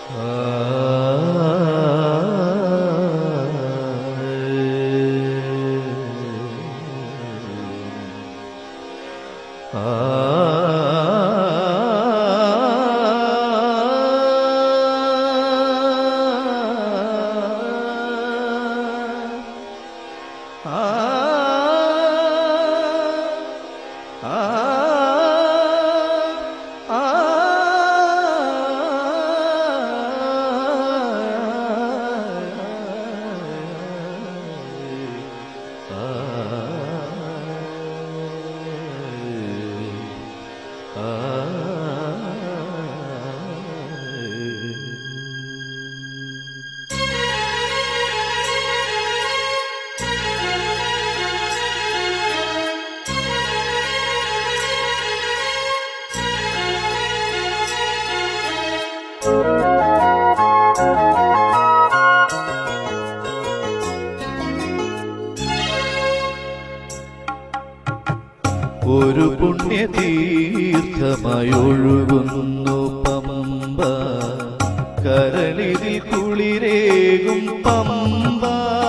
ഒരു പുണ്യതീർത്ഥമായി ഒഴുകുന്നു പമ്പ കരളിതിൽ കുളിരേകും പമ്പ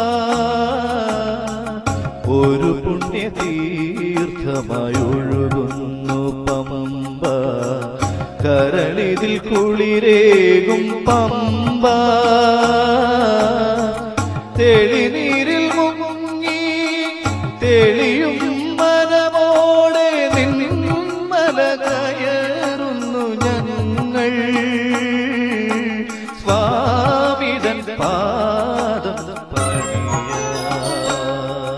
ഒരു പുണ്യതീർത്ഥമായി ഒഴുകുന്നു പമ്പ കരളിതിൽ കുളിരേകും പമ്പ തെളിനീരിൽ മുങ്ങി തെളിയും മനമോടെ നിന്മല കയറുന്നു ഞങ്ങൾ സ്വാമിതൻ പാദം പണിയാൻ.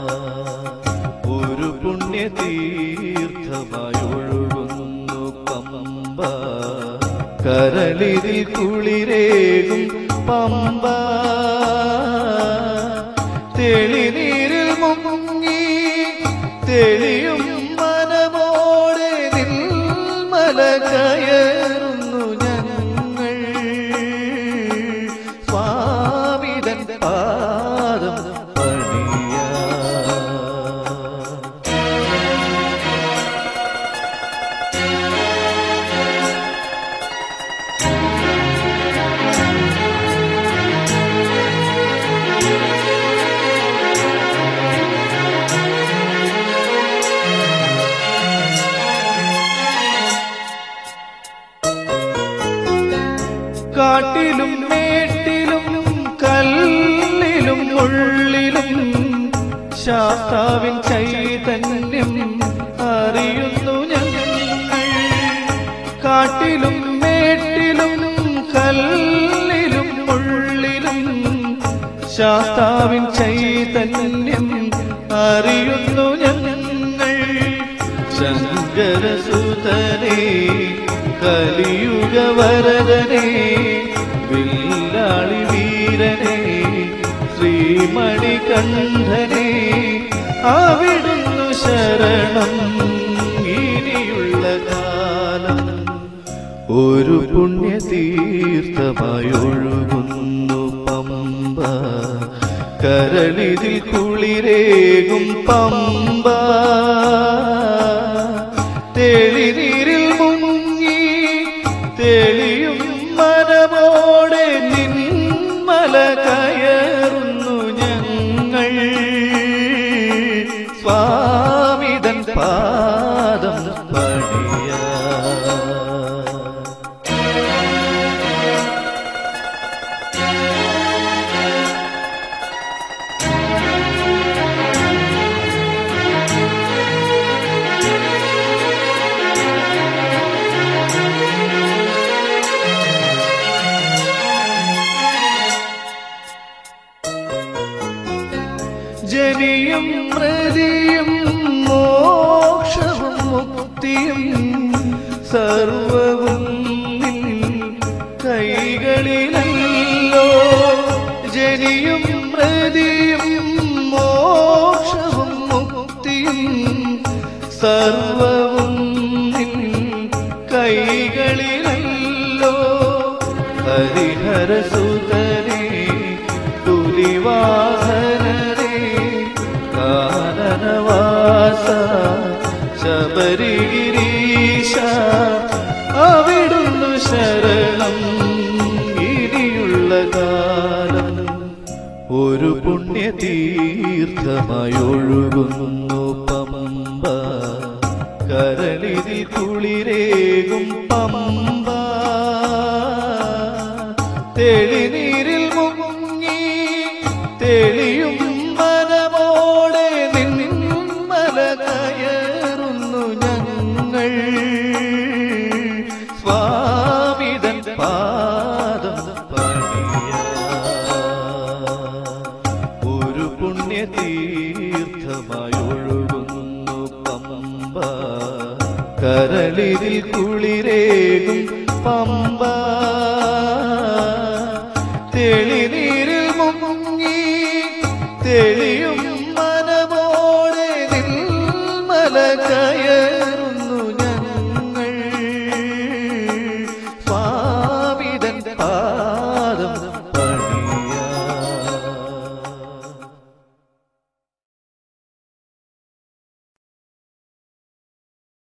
ഒരു പുണ്യതീർത്ഥമായി ഒഴുകുന്നു പമ്പ കരളിതിൽ കുളിരേകും പമ്പ തെളിനീരിൽ മുങ്ങി തെളിയും മനമോടെ നിൽമല കയറുന്നു ഞങ്ങൾ സ്വാമിതൻ പാദം പണിയാ കാട്ടിലും മേട്ടിലും കല്ലിലും ഉള്ളിലും ശാസ്താവിൻ ചൈതന്യം അറിയുന്നു ഞങ്ങൾ കാട്ടിലും മേട്ടിലും കല്ലിലും ഉള്ളിലും ശാസ്താവിൻ ചൈതന്യം അറിയുന്നു ഞങ്ങൾ ശങ്കരസുതനെ കലിയുഗ വരദനെ വില്ലാളി വീരനെ ശ്രീമണികണ്ഠനെ അവിടുന്നു ശരണം ഇനിയുള്ള കാലം ഒരു പുണ്യതീർത്ഥമായി ഒഴുകുന്നു പമ്പ കരളിതിൽ കുളിരേകും പമ്പ തെളിനീരിൽ മുങ്ങി തെളിയും മനമോടെ നിന്മല കയറുന്നു ഞങ്ങൾ സ്വാമിതൻ പാദം പണിയാ ജനിയും മൃതിയും മോക്ഷവും മുക്തിയും സർവവും നിൻ കൈകളിലല്ലോ ജനിയും മൃതിയും മോക്ഷവും മുക്തിയും സർവവും നിൻ കൈകളിലല്ലോ ഹരിഹരസുതനെ പുലിവാഹനനെ കാനനവാസ ശബരിഗിരീശ അവിടുന്നു ശരണം ഇനി തീർത്ഥമായൊഴുകുന്നു പമ്പ കരളിതിൽ കുളിരേകും പമ്പ തെളിനീരിൽ മുങ്ങി തെളിയും മനമോടെ നിന്മല കയറുന്നു ഞങ്ങൾ സ്വാമിതൻ പാദം പണിയ ഒരു പുണ്യ തീർത്ഥമായി ഒഴുകുന്നു പമ്പ കരളിതിൽ കുളിരേകും പമ്പ തെളിനീരിൽ മുങ്ങി തെളി